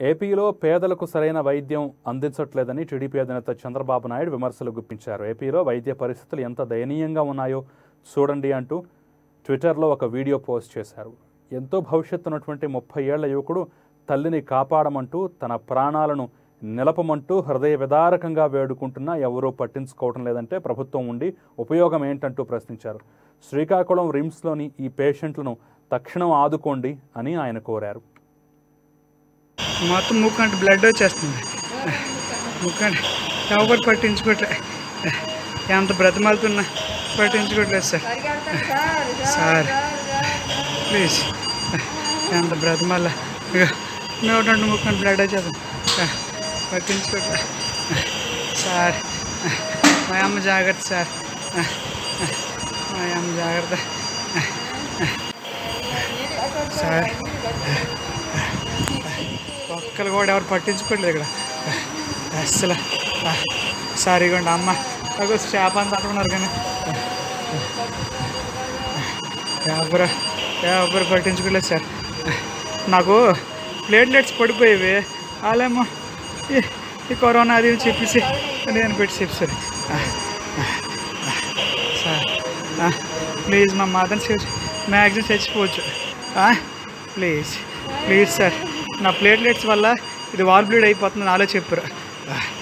ఏపీలో పేదలకు సరైన వైద్యం అందించట్లేదని టీడీపీ అధినేత చంద్రబాబు నాయుడు విమర్శలు గుప్పించారు ఏపీలో వైద్య పరిస్థితులు ఎంత దయనీయంగా ఉన్నాయో చూడండి అంటూ ట్విట్టర్లో ఒక వీడియో పోస్ట్ చేశారు ఎంతో భవిష్యత్తు ఉన్నటువంటి ముప్పై ఏళ్ల యువకుడు తల్లిని కాపాడమంటూ తన ప్రాణాలను నిలపమంటూ హృదయ విదారకంగా వేడుకుంటున్నా ఎవరూ పట్టించుకోవటం లేదంటే ప్రభుత్వం ఉండి ఉపయోగం ఏంటంటూ ప్రశ్నించారు శ్రీకాకుళం రిమ్స్లోని ఈ పేషెంట్లను తక్షణం ఆదుకోండి అని ఆయన కోరారు మొత్తం ముక్కు అంటే బ్లడ్ వచ్చేస్తుంది ముక్కు అంటే ఎవరు పట్టించుకోవట్లే ఎంత బ్రతిమాలుతున్నా పట్టించుకోవట్లేదు సార్ సార్ ప్లీజ్ ఎంత బ్రతిమాల ఇక నోటి నుండి ముక్కు అంటే బ్లడ్ వచ్చేస్తుంది పట్టించుకోవట్లే సార్ మా అమ్మ జాగ్రత్త సార్ మా అమ్మ జాగ్రత్త సార్ ఒక్కరు కూడా ఎవరు పట్టించుకోవట్లేదు ఇక్కడ అస్సలు సారీ ఇవ్వండి అమ్మ నాకు చేప అని తట్టుకున్నారు కానీ ఎవరు ఎవరు పట్టించుకోలేదు సార్ నాకు ప్లేట్లెట్స్ పడిపోయేవి వాళ్ళేమో ఈ- ఈ కరోనా అది ఇది చెప్పేసి నేను పెట్టి చెప్పారు సార్ ప్లీజ్ మా మదర్ని సేవ్ మ్యాక్సిమం చచ్చిపోవచ్చు ప్లీజ్ ప్లీజ్ సార్ నా ప్లేట్లెట్స్ వల్ల ఇది వాల్ బ్లీడ్ అయిపోతుంది నాలో చెప్పారు